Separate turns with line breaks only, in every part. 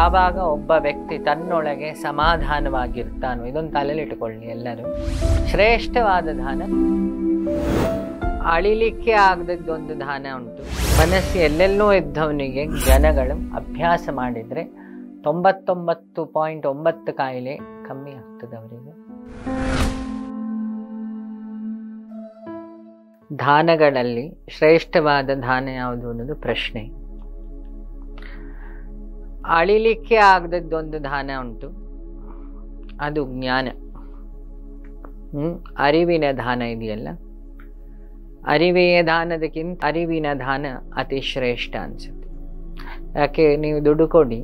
ಯಾವಾಗ ಒಬ್ಬ ವ್ಯಕ್ತಿ ತನ್ನೊಳಗೆ ಸಮಾಧಾನವಾಗಿರ್ತಾನೋ ಇದೊಂದು ತಲೆಯಲ್ಲಿ ಇಟ್ಕೊಳ್ಳಿ ಎಲ್ಲರೂ ಶ್ರೇಷ್ಠವಾದ ದಾನ ಅಳಿಲಿಕ್ಕೆ ಆಗದದ್ದೊಂದು ದಾನ ಉಂಟು ಮನಸ್ಸು ಎಲ್ಲೆಲ್ಲೋ ಇದ್ದವನಿಗೆ ಜನಗಳು ಅಭ್ಯಾಸ ಮಾಡಿದರೆ ತೊಂಬತ್ತೊಂಬತ್ತು ಪಾಯಿಂಟ್ ಒಂಬತ್ತು ಕಾಯಿಲೆ ಕಮ್ಮಿ ಆಗ್ತದೆ ಅವರಿಗೆ ದಾನಗಳಲ್ಲಿ ಶ್ರೇಷ್ಠವಾದ ದಾನ ಯಾವುದು ಅನ್ನೋದು ಪ್ರಶ್ನೆ ಅಳಿಲಿಕ್ಕೆ ಆಗದದ್ದೊಂದು ದಾನ ಉಂಟು ಅದು ಜ್ಞಾನ ಹ್ಮ್ ಅರಿವಿನ ದಾನ ಇದೆಯಲ್ಲ ಅರಿವೆಯ ದಾನದಕ್ಕಿಂತ ಅರಿವಿನ ದಾನ ಅತಿ ಶ್ರೇಷ್ಠ ಅನ್ಸುತ್ತೆ ಯಾಕೆ ನೀವು ದುಡ್ಡು ಕೊಡಿ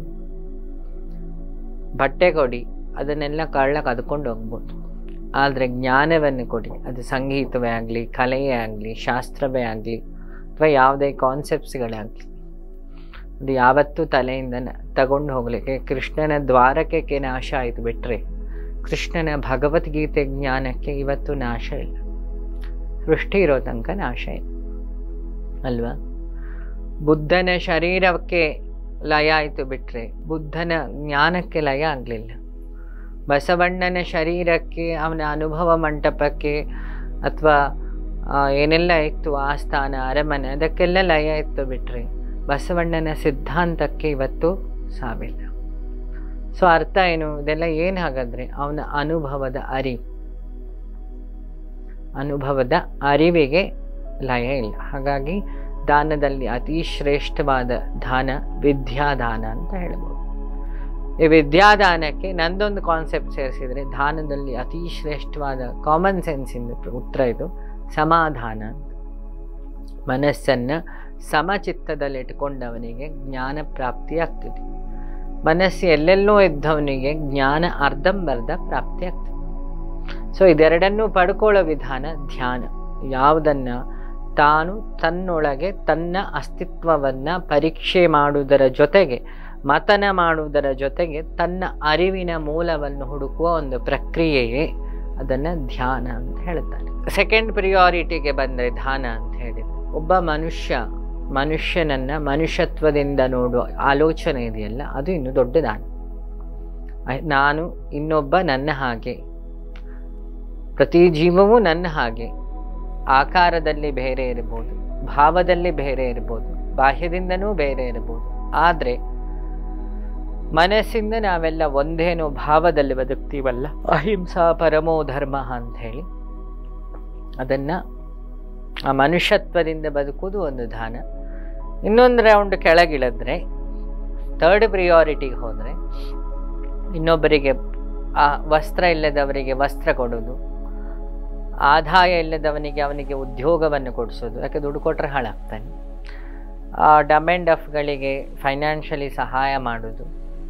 ಬಟ್ಟೆ ಕೊಡಿ ಅದನ್ನೆಲ್ಲ ಕಳ್ಳ ಕದ್ಕೊಂಡು ಹೋಗ್ಬೋದು ಆದರೆ ಜ್ಞಾನವನ್ನು ಕೊಡಿ ಅದು ಸಂಗೀತವೇ ಆಗಲಿ ಕಲೆಯೇ ಆಗಲಿ ಶಾಸ್ತ್ರವೇ ಆಗಲಿ ಅಥವಾ ಯಾವುದೇ ಕಾನ್ಸೆಪ್ಟ್ಸ್ಗಳೇ ಆಗಲಿ ಅದು ಯಾವತ್ತೂ ತಲೆಯಿಂದ ತಗೊಂಡು ಹೋಗ್ಲಿಕ್ಕೆ ಕೃಷ್ಣನ ದ್ವಾರಕ್ಕೆ ನಾಶ ಆಯಿತು ಬಿಟ್ಟರೆ ಕೃಷ್ಣನ ಭಗವದ್ಗೀತೆ ಜ್ಞಾನಕ್ಕೆ ಇವತ್ತು ನಾಶ ಇಲ್ಲ ಸೃಷ್ಟಿ ಇರೋ ತನಕ ನಾಶ ಇಲ್ಲ ಅಲ್ವಾ ಬುದ್ಧನ ಶರೀರಕ್ಕೆ ಲಯ ಆಯಿತು ಬಿಟ್ಟರೆ ಬುದ್ಧನ ಜ್ಞಾನಕ್ಕೆ ಲಯ ಆಗಲಿಲ್ಲ ಬಸವಣ್ಣನ ಶರೀರಕ್ಕೆ ಅವನ ಅನುಭವ ಮಂಟಪಕ್ಕೆ ಅಥವಾ ಏನೆಲ್ಲ ಇತ್ತು ಆಸ್ಥಾನ ಅರಮನೆ ಅದಕ್ಕೆಲ್ಲ ಲಯ ಇತ್ತು ಬಿಟ್ಟರೆ ಬಸವಣ್ಣನ ಸಿದ್ಧಾಂತಕ್ಕೆ ಇವತ್ತು ಸಾವಿಲ್ಲ ಸೊ ಅರ್ಥ ಏನು ಇದೆಲ್ಲ ಏನು ಹಾಗಾದರೆ ಅವನ ಅನುಭವದ ಅರಿವು ಅನುಭವದ ಅರಿವಿಗೆ ಲಯ ಇಲ್ಲ ಹಾಗಾಗಿ ದಾನದಲ್ಲಿ ಅತಿ ಶ್ರೇಷ್ಠವಾದ ದಾನ ವಿದ್ಯಾದಾನ ಅಂತ ಹೇಳ್ಬೋದು ಈ ವಿದ್ಯಾದಾನಕ್ಕೆ ನಂದೊಂದು ಕಾನ್ಸೆಪ್ಟ್ ಸೇರಿಸಿದರೆ ದಾನದಲ್ಲಿ ಅತಿ ಶ್ರೇಷ್ಠವಾದ ಕಾಮನ್ ಸೆನ್ಸಿಂದ ಉತ್ತರ ಇದು ಸಮಾಧಾನ ಅಂತ ಮನಸ್ಸನ್ನು ಸಮಚಿತ್ತದಲ್ಲಿಟ್ಕೊಂಡವನಿಗೆ ಜ್ಞಾನ ಪ್ರಾಪ್ತಿಯಾಗ್ತದೆ ಮನಸ್ಸು ಎಲ್ಲೆಲ್ಲೋ ಇದ್ದವನಿಗೆ ಜ್ಞಾನ ಅರ್ಧಂಬರ್ಧ ಪ್ರಾಪ್ತಿಯಾಗ್ತದೆ ಸೊ ಇದೆರಡನ್ನೂ ಪಡ್ಕೊಳ್ಳೋ ವಿಧಾನ ಧ್ಯಾನ ಯಾವುದನ್ನು ತಾನು ತನ್ನೊಳಗೆ ತನ್ನ ಅಸ್ತಿತ್ವವನ್ನು ಪರೀಕ್ಷೆ ಮಾಡುವುದರ ಜೊತೆಗೆ ಮತನ ಮಾಡುವುದರ ಜೊತೆಗೆ ತನ್ನ ಅರಿವಿನ ಮೂಲವನ್ನು ಹುಡುಕುವ ಒಂದು ಪ್ರಕ್ರಿಯೆಯೇ ಅದನ್ನು ಧ್ಯಾನ ಅಂತ ಹೇಳ್ತಾರೆ ಸೆಕೆಂಡ್ ಪ್ರಿಯಾರಿಟಿಗೆ ಬಂದರೆ ಧ್ಯಾನ ಅಂತ ಹೇಳಿದರೆ ಒಬ್ಬ ಮನುಷ್ಯ ಮನುಷ್ಯನನ್ನು ಮನುಷ್ಯತ್ವದಿಂದ ನೋಡುವ ಆಲೋಚನೆ ಇದೆಯಲ್ಲ ಅದು ಇನ್ನು ದೊಡ್ಡ ದಾನ ನಾನು ಇನ್ನೊಬ್ಬ ನನ್ನ ಹಾಗೆ ಪ್ರತಿ ಜೀವವೂ ನನ್ನ ಹಾಗೆ ಆಕಾರದಲ್ಲಿ ಬೇರೆ ಇರ್ಬೋದು ಭಾವದಲ್ಲಿ ಬೇರೆ ಇರ್ಬೋದು ಬಾಹ್ಯದಿಂದನೂ ಬೇರೆ ಇರ್ಬೋದು ಆದರೆ ಮನಸ್ಸಿಂದ ನಾವೆಲ್ಲ ಒಂದೇನೋ ಭಾವದಲ್ಲಿ ಬದುಕ್ತೀವಲ್ಲ ಅಹಿಂಸಾ ಪರಮೋ ಧರ್ಮ ಅಂತ ಹೇಳಿ ಅದನ್ನು ಆ ಮನುಷ್ಯತ್ವದಿಂದ ಬದುಕುವುದು ಒಂದು ದಾನ ಇನ್ನೊಂದು ರೌಂಡ್ ಕೆಳಗಿಳಿದ್ರೆ ಥರ್ಡ್ ಪ್ರಿಯಾರಿಟಿಗೆ ಹೋದರೆ ಇನ್ನೊಬ್ಬರಿಗೆ ಆ ವಸ್ತ್ರ ಇಲ್ಲದವರಿಗೆ ವಸ್ತ್ರ ಕೊಡೋದು ಆದಾಯ ಇಲ್ಲದವನಿಗೆ ಅವನಿಗೆ ಉದ್ಯೋಗವನ್ನು ಕೊಡಿಸೋದು ಯಾಕೆ ದುಡ್ಡು ಕೊಟ್ಟರೆ ಹಾಳಾಗ್ತಾನೆ ಡಮ್ ಆ್ಯಂಡ್ ಡಫ್ಗಳಿಗೆ ಫೈನಾನ್ಷಿಯಲಿ ಸಹಾಯ ಮಾಡೋದು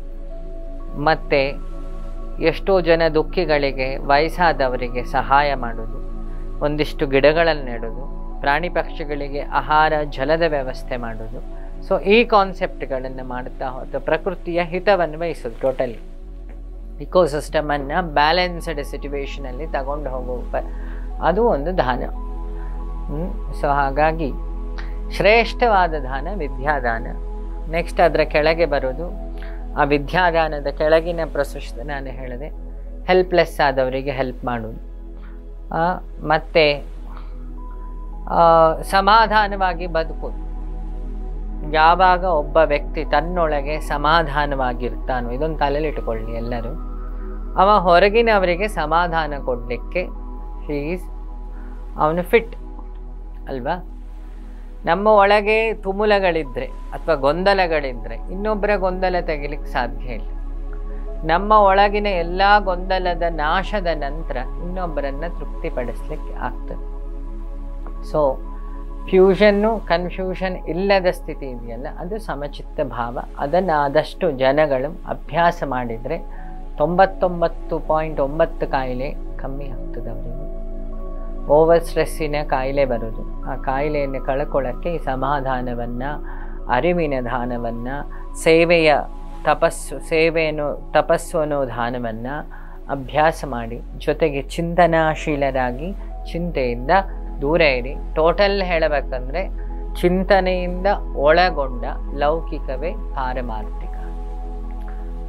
ಮತ್ತು ಎಷ್ಟೋ ಜನ ದುಃಖಿಗಳಿಗೆ ವಯಸ್ಸಾದವರಿಗೆ ಸಹಾಯ ಮಾಡೋದು ಒಂದಿಷ್ಟು ಗಿಡಗಳನ್ನು ನೆಡೋದು ಪ್ರಾಣಿ ಪಕ್ಷಿಗಳಿಗೆ ಆಹಾರ ಜಲದ ವ್ಯವಸ್ಥೆ ಮಾಡೋದು ಸೊ ಈ ಕಾನ್ಸೆಪ್ಟ್ಗಳನ್ನು ಮಾಡ್ತಾ ಹೋದ ಪ್ರಕೃತಿಯ ಹಿತವನ್ನು ಬಯಸೋದು ಟೋಟಲಿ ಇಕೋಸಿಸ್ಟಮನ್ನು ಬ್ಯಾಲೆನ್ಸ್ಡ್ ಸಿಚುವೇಶನಲ್ಲಿ ತಗೊಂಡು ಹೋಗೋ ಉಪ ಅದು ಒಂದು ದಾನ ಸೊ ಹಾಗಾಗಿ ಶ್ರೇಷ್ಠವಾದ ದಾನ ವಿದ್ಯಾದಾನ ನೆಕ್ಸ್ಟ್ ಅದರ ಕೆಳಗೆ ಬರೋದು ಆ ವಿದ್ಯಾದಾನದ ಕೆಳಗಿನ ಪ್ರಶಸ್ತಿ ನಾನು ಹೇಳಿದೆ ಹೆಲ್ಪ್ಲೆಸ್ ಆದವರಿಗೆ ಹೆಲ್ಪ್ ಮಾಡೋದು ಮತ್ತು ಸಮಾಧಾನವಾಗಿ ಬದುಕೋದು ಯಾವಾಗ ಒಬ್ಬ ವ್ಯಕ್ತಿ ತನ್ನೊಳಗೆ ಸಮಾಧಾನವಾಗಿರ್ತಾನೋ ಇದೊಂದು ತಲೆಯಲ್ಲಿ ಇಟ್ಕೊಳ್ಳಿ ಎಲ್ಲರೂ ಅವ ಹೊರಗಿನವರಿಗೆ ಸಮಾಧಾನ ಕೊಡಲಿಕ್ಕೆ ಹೀಸ್ ಅವನು ಫಿಟ್ ಅಲ್ವಾ ನಮ್ಮ ಒಳಗೆ ತುಮುಲಗಳಿದ್ದರೆ ಅಥವಾ ಗೊಂದಲಗಳಿದ್ದರೆ ಇನ್ನೊಬ್ಬರ ಗೊಂದಲ ತೆಗಿಲಿಕ್ಕೆ ಸಾಧ್ಯ ಇಲ್ಲ ನಮ್ಮ ಒಳಗಿನ ಎಲ್ಲ ಗೊಂದಲದ ನಾಶದ ನಂತರ ಇನ್ನೊಬ್ಬರನ್ನು ತೃಪ್ತಿಪಡಿಸ್ಲಿಕ್ಕೆ ಆಗ್ತದೆ ಸೊ ಫ್ಯೂಷನ್ನು ಕನ್ಫ್ಯೂಷನ್ ಇಲ್ಲದ ಸ್ಥಿತಿ ಇದೆಯಲ್ಲ ಅದು ಸಮಚಿತ್ತ ಭಾವ ಅದನ್ನು ಆದಷ್ಟು ಜನಗಳು ಅಭ್ಯಾಸ ಮಾಡಿದರೆ ತೊಂಬತ್ತೊಂಬತ್ತು ಪಾಯಿಂಟ್ ಒಂಬತ್ತು ಕಾಯಿಲೆ ಕಮ್ಮಿ ಆಗ್ತದೆ ಅವರಿಗೆ ಓವರ್ ಸ್ಟ್ರೆಸ್ಸಿನ ಕಾಯಿಲೆ ಬರೋದು ಆ ಕಾಯಿಲೆಯನ್ನು ಕಳ್ಕೊಳ್ಳೋಕ್ಕೆ ಈ ಸಮಾಧಾನವನ್ನು ಅರಿವಿನ ದಾನವನ್ನು ಸೇವೆಯ ತಪಸ್ಸು ಸೇವೆಯನ್ನು ತಪಸ್ಸು ಅನ್ನೋ ದಾನವನ್ನು ಅಭ್ಯಾಸ ಮಾಡಿ ಜೊತೆಗೆ ಚಿಂತನಾಶೀಲರಾಗಿ ಚಿಂತೆಯಿಂದ ದೂರ ಇರಿ ಟೋಟಲ್ ಹೇಳಬೇಕಂದ್ರೆ ಚಿಂತನೆಯಿಂದ ಒಳಗೊಂಡ ಲೌಕಿಕವೇ ಪಾರಮಾರ್ಥಿಕ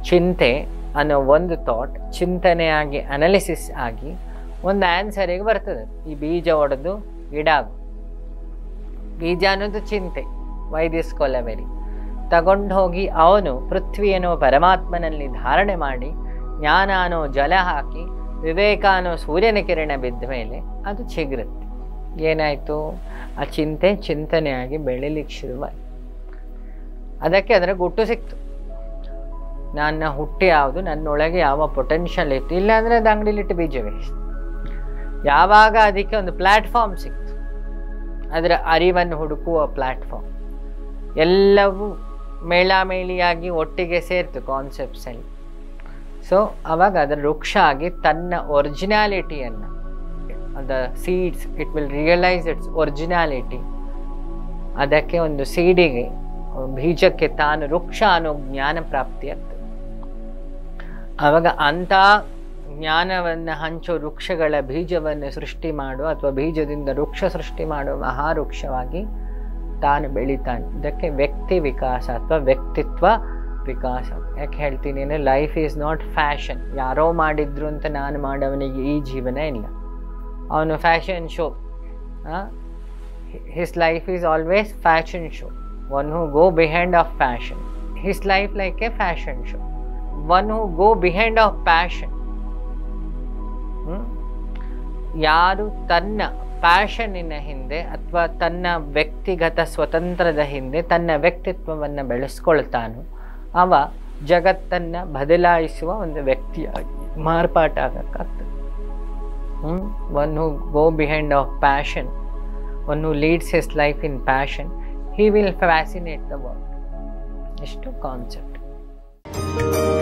ಚಿಂತೆ ಅನ್ನೋ ಒಂದು ಥಾಟ್ ಚಿಂತನೆಯಾಗಿ ಅನಾಲಿಸಿಸ್ ಆಗಿ ಒಂದು ಆನ್ಸರಿಗೆ ಬರ್ತದೆ ಈ ಬೀಜ ಒಡೆದು ಗಿಡ ಆಗು ಬೀಜ ಅನ್ನೋದು ಚಿಂತೆ ವೈ ದಿಸ್ ಕೊಲವೆರಿ ತಗೊಂಡು ಹೋಗಿ ಅವನು ಪೃಥ್ವಿ ಅನ್ನೋ ಪರಮಾತ್ಮನಲ್ಲಿ ಧಾರಣೆ ಮಾಡಿ ಜ್ಞಾನ ಅನ್ನೋ ಜಲ ಹಾಕಿ ವಿವೇಕ ಅನ್ನೋ ಸೂರ್ಯನ ಕಿರಣ ಬಿದ್ದ ಮೇಲೆ ಅದು ಚಿಗುರುತ್ತೆ ಏನಾಯಿತು ಆ ಚಿಂತೆ ಚಿಂತನೆಯಾಗಿ ಬೆಳಿಲಿಕ್ಕೆ ಶುರುವಾಯಿತು ಅದಕ್ಕೆ ಅದರ ಗುಟ್ಟು ಸಿಕ್ತು ನನ್ನ ಹುಟ್ಟಿ ಯಾವುದು ನನ್ನೊಳಗೆ ಯಾವ ಪೊಟೆನ್ಷಿಯಲ್ ಇತ್ತು ಇಲ್ಲಾಂದರೆ ಅದು ಅಂಗಡಿಲಿಟ್ಟು ಬೀಜ ವೇಸ್ಟ್ ಯಾವಾಗ ಅದಕ್ಕೆ ಒಂದು ಪ್ಲ್ಯಾಟ್ಫಾರ್ಮ್ ಸಿಕ್ತು ಅದರ ಅರಿವನ್ನು ಹುಡುಕುವ ಪ್ಲ್ಯಾಟ್ಫಾರ್ಮ್ ಎಲ್ಲವೂ ಮೇಳಾಮೇಳಿಯಾಗಿ ಒಟ್ಟಿಗೆ ಸೇರ್ತು ಕಾನ್ಸೆಪ್ಟ್ಸಲ್ಲಿ ಸೊ ಅವಾಗ ಅದರ ವೃಕ್ಷ ಆಗಿ ತನ್ನ ಒರಿಜಿನಾಲಿಟಿಯನ್ನು the seeds it will realise its originality ಅದಕ್ಕೆ ಒಂದು ಸೀಡಿಗೆ ಬೀಜಕ್ಕೆ ತಾನು ವೃಕ್ಷ ಅನ್ನೋ ಜ್ಞಾನ ಪ್ರಾಪ್ತಿ ಆಗ್ತದೆ ಆವಾಗ ಅಂಥ ಜ್ಞಾನವನ್ನು ಹಂಚೋ ವೃಕ್ಷಗಳ ಬೀಜವನ್ನು ಸೃಷ್ಟಿ ಮಾಡುವ ಅಥವಾ ಬೀಜದಿಂದ ವೃಕ್ಷ ಸೃಷ್ಟಿ ಮಾಡುವ ಮಹಾವೃಕ್ಷವಾಗಿ ತಾನು ಬೆಳಿತಾನೆ ಇದಕ್ಕೆ ವ್ಯಕ್ತಿ ವಿಕಾಸ ಅಥವಾ ವ್ಯಕ್ತಿತ್ವ ವಿಕಾಸ ಯಾಕೆ ಹೇಳ್ತೀನಿ ಅಂದರೆ ಲೈಫ್ ಈಸ್ ನಾಟ್ ಫ್ಯಾಷನ್ ಯಾರೋ ಮಾಡಿದ್ರು ಅಂತ ನಾನು ಮಾಡೋವನಿಗೆ ಈ ಜೀವನ ಇಲ್ಲ ಅವನು fashion show his life is always fashion show one who go behind of fashion his life like a fashion show one who go behind of passion ಯಾರು ತನ್ನ ಪ್ಯಾಷನ್ನಿನ ಹಿಂದೆ ಅಥವಾ ತನ್ನ ವ್ಯಕ್ತಿಗತ ಸ್ವತಂತ್ರದ ಹಿಂದೆ ತನ್ನ ವ್ಯಕ್ತಿತ್ವವನ್ನು ಬೆಳೆಸ್ಕೊಳ್ತಾನೋ ಅವ ಜಗತ್ತನ್ನು ಬದಲಾಯಿಸುವ ಒಂದು ವ್ಯಕ್ತಿಯಾಗಿ ಮಾರ್ಪಾಟಾಗಕ್ಕಾಗ್ತದೆ ಹ್ಞೂ one who go behind of passion one who leads his life in passion he will fascinate the world ಎಷ್ಟು ಕಾನ್ಸೆಪ್ಟ್